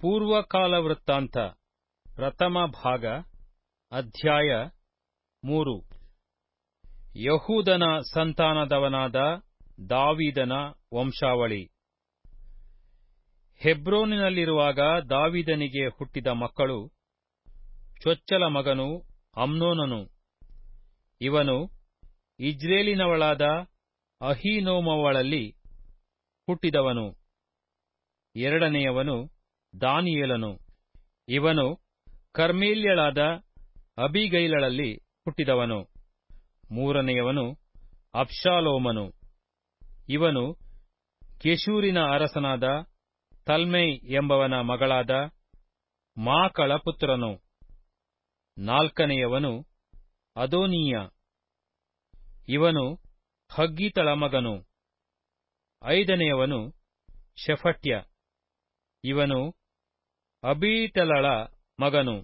ಪೂರ್ವಕಾಲ ವೃತ್ತಾಂತ ಪ್ರಥಮ ಭಾಗ ಅಧ್ಯಾಯ ಮೂರು ಯಹೂದನ ಸಂತಾನದವನಾದ ದಾವೀದನ ವಂಶಾವಳಿ ಹೆಬ್ರೋನಿನಲ್ಲಿರುವಾಗ ದಾವೀದನಿಗೆ ಹುಟ್ಟಿದ ಮಕ್ಕಳು ಚೊಚ್ಚಲ ಮಗನು ಅಮ್ನೋನನು ಇವನು ಇಜ್ರೇಲಿನವಳಾದ ಅಹೀನೋಮವಳಲ್ಲಿ ಹುಟ್ಟಿದವನು ಎರಡನೆಯವನು ದಾನಿಯೇಲನು ಇವನು ಕರ್ಮೇಲ್ಯಳಾದ ಅಬಿಗೈಲಳಲ್ಲಿ ಹುಟ್ಟಿದವನು ಮೂರನೆಯವನು ಅಬ್ಷಾಲೋಮನು ಇವನು ಗೆಷೂರಿನ ಅರಸನಾದ ತಲ್ಮೈ ಎಂಬವನ ಮಗಳಾದ ಮಾಕಳ ಪುತ್ರನು ನಾಲ್ಕನೆಯವನು ಅದೋನೀಯ ಇವನು ಹಗ್ಗೀತಳ ಮಗನು ಐದನೆಯವನು ಶೆಫಟ್ಯ ಇವನು ಅಬೀಟಲಳ ಮಗನು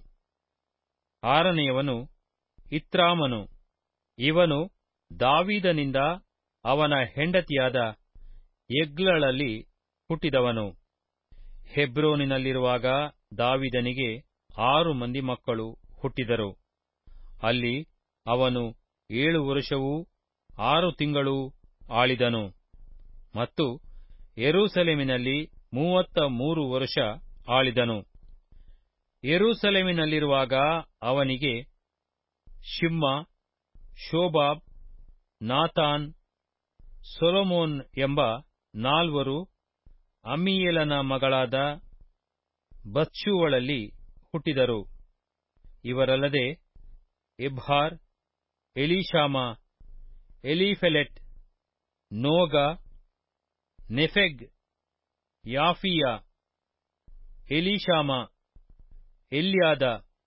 ಆರನೆಯವನು ಇತ್ರಾಮನು ಇವನು ದಾವೀದನಿಂದ ಅವನ ಹೆಂಡತಿಯಾದ ಎಗ್ಲಳಲ್ಲಿ ಹುಟ್ಟಿದವನು ಹೆಬ್ರೋನಿನಲ್ಲಿರುವಾಗ ದಾವಿದನಿಗೆ ಆರು ಮಂದಿ ಮಕ್ಕಳು ಹುಟ್ಟಿದರು ಅಲ್ಲಿ ಅವನು ಏಳು ವರುಷವೂ ಆರು ತಿಂಗಳೂ ಆಳಿದನು ಮತ್ತು ಯೆರೂಸಲೇಮಿನಲ್ಲಿ ಮೂವತ್ತ ಮೂರು ವರುಷ ಆಳಿದನು ಯೆರೂಸಲೇಮಿನಲ್ಲಿರುವಾಗ ಅವನಿಗೆ ಶಿಮ್ಮ ಶೋಬಾಬ್ ನಾತಾನ್ ಸೊಲೊಮೋನ್ ಎಂಬ ನಾಲ್ವರು ಅಮ್ಮಿಯೇಲನ ಮಗಳಾದ ಬತ್ಷೂವಳಲ್ಲಿ ಹುಟ್ಟಿದರು ಇವರಲ್ಲದೆ ಇಬ್ಹಾರ್ ಎಲೀಷಾಮ ಎಲೀಫೆಲೆಟ್ ನೋಗ ನೆಫೆಗ್ ಯಾಫೀಯ ಎಲೀಷಾಮ ಎಲ್ಯಾದ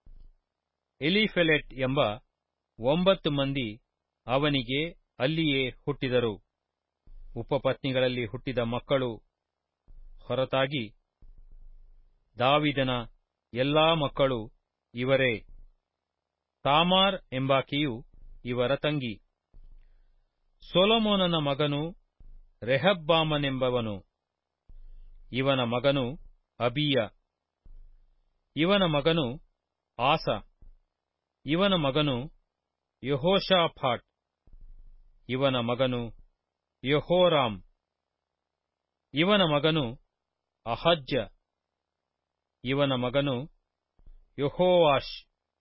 ಎಲೀಫೆಲೆಟ್ ಎಂಬ ಒಂಬತ್ತು ಮಂದಿ ಅವನಿಗೆ ಅಲ್ಲಿಯೇ ಹುಟ್ಟಿದರು ಉಪಪತ್ನಿಗಳಲ್ಲಿ ಹುಟ್ಟಿದ ಮಕ್ಕಳು ಹೊರತಾಗಿ ದಾವಿದನ ಎಲ್ಲಾ ಮಕ್ಕಳು ಇವರೇ ತಾಮಾರ್ ಎಂಬಾಕೆಯು ಇವರ ತಂಗಿ ಸೊಲೊಮೋನನ ಮಗನು ರೆಹಬ್ಬಾಮನೆಂಬವನು ಇವನ ಮಗನು ಅಬೀಯ ಇವನ ಮಗನು ಆಸ ಇವನ ಮಗನು ಯಹೋಷಾಫಾಟ್ ಇವನ ಮಗನು ಯಹೋರಾಮ್ ಇವನ ಮಗನು ಅಹಜ್ಯ ಇವನ ಮಗನು ಯಹೋವಾಷ್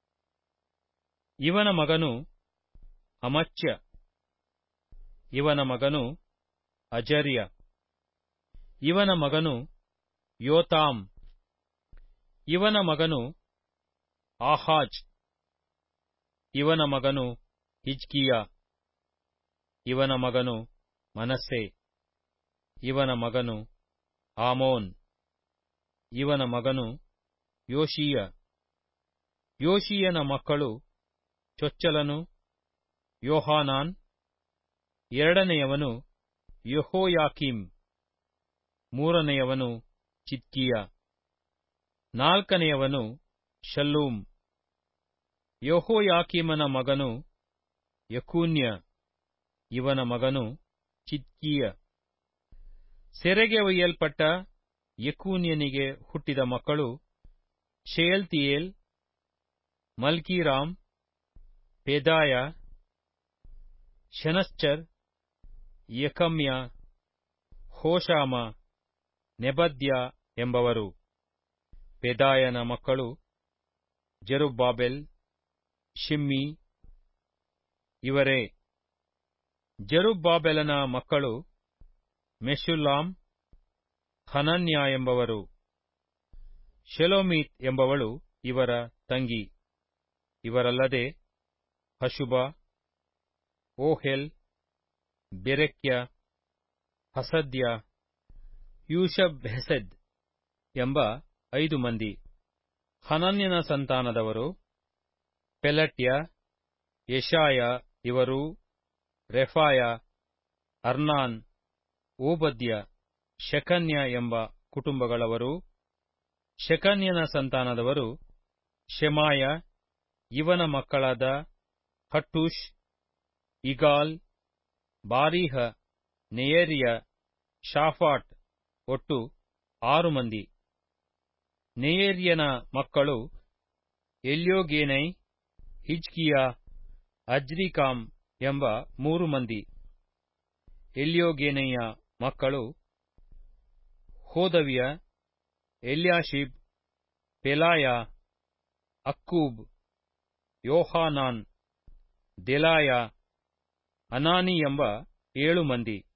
ಇವನ ಮಗನು ಅಮಚ್ಯ ಇವನ ಮಗನು ಅಜರ್ಯ ಇವನ ಮಗನು ಯೋತಾಮ್ ಇವನ ಮಗನು ಆಹಾಜ್ ಇವನ ಮಗನು ಹಿಜ್ಕಿಯ ಇವನ ಮಗನು ಮನಸ್ಸೆ ಇವನ ಮಗನು ಆಮೋನ್ ಇವನ ಮಗನು ಯೋಶೀಯ ಯೋಶೀಯನ ಮಕ್ಕಳು ಚೊಚ್ಚಲನು ಯೋಹಾನಾನ್ ಎರಡನೆಯವನು ಯಹೋಯಾಕೀಮ್ ಮೂರನೆಯವನು ಚಿದ್ಕೀಯ ನಾಲ್ಕನೆಯವನು ಶಲ್ಲೂಮ್ ಯಹೋಯಾಕೀಮನ ಮಗನು ಯಕೂನ್ಯ ಇವನ ಮಗನು ಚಿದ್ಕೀಯ ಸೆರೆಗೆ ಒಯ್ಯಲ್ಪಟ್ಟ ಯಕೂನ್ಯನಿಗೆ ಹುಟ್ಟಿದ ಮಕ್ಕಳು ಶೇಯಲ್ತಿಯೇಲ್ ಮಲ್ಕೀರಾಮ್ ಪೆದಾಯ ಶನಶ್ಚರ್ ಯಕಮ್ಯ ಹೋಶಾಮ ನೆಬದ್ಯ ಎಂಬವರು ಪೆದಾಯನ ಮಕ್ಕಳು ಜೆರುಬ್ಬಾಬೆಲ್ ಶಿಮ್ಮಿ ಇವರೇ ಜೆರುಬ್ಬಾಬೆಲನ ಮಕ್ಕಳು ಮೆಶುಲ್ಲಾಮ್ ಹನನ್ಯ ಎಂಬವರು ಶೆಲೋಮೀತ್ ಎಂಬವಳು ಇವರ ತಂಗಿ ಇವರಲ್ಲದೆ ಹಶುಬ ಓಹೆಲ್ ಬೆರೆಕ್ಯ ಹಸದ್ಯ ಯೂಷಬ್ ಹೆಸೆದ್ ಎಂಬ ಐದು ಮಂದಿ ಹನನ್ಯನ ಸಂತಾನದವರು ಪೆಲಟ್ಯ ಯಶಾಯ ಇವರು ರೆಫಾಯ ಅರ್ನಾನ್ ಓಬದ್ಯ ಶೆಕನ್ಯ ಎಂಬ ಕುಟುಂಬಗಳವರು ಶೆಕನ್ಯನ ಸಂತಾನದವರು ಶೆಮಾಯ ಇವನ ಮಕ್ಕಳಾದ ಹಟ್ಟೂಷ್ ಇಗಾಲ್ ಬಾರೀಹ ನೆಯರ್ಯ ಶಾಫಾಟ್ ಒಟ್ಟು ಆರು ಮಂದಿ ನೇಯರ್ಯನ ಮಕ್ಕಳು ಎಲ್ಯೋಗೇನೈ ಹಿಜ್ಕಿಯ ಅಜ್ರಿಕಾಮ್ ಎಂಬ ಮೂರು ಮಂದಿ ಎಲ್ಯೋಗೇನೈಯ ಮಕ್ಕಳು ಹೋದವ್ಯ ಎಲ್ಯಾಷಿಬ್ ಪೆಲಾಯ ಅಕ್ಕೂಬ್ ಯೋಹಾನಾನ್ ದೆಲಾಯ ಅನಾನಿ ಎಂಬ ಏಳು ಮಂದಿ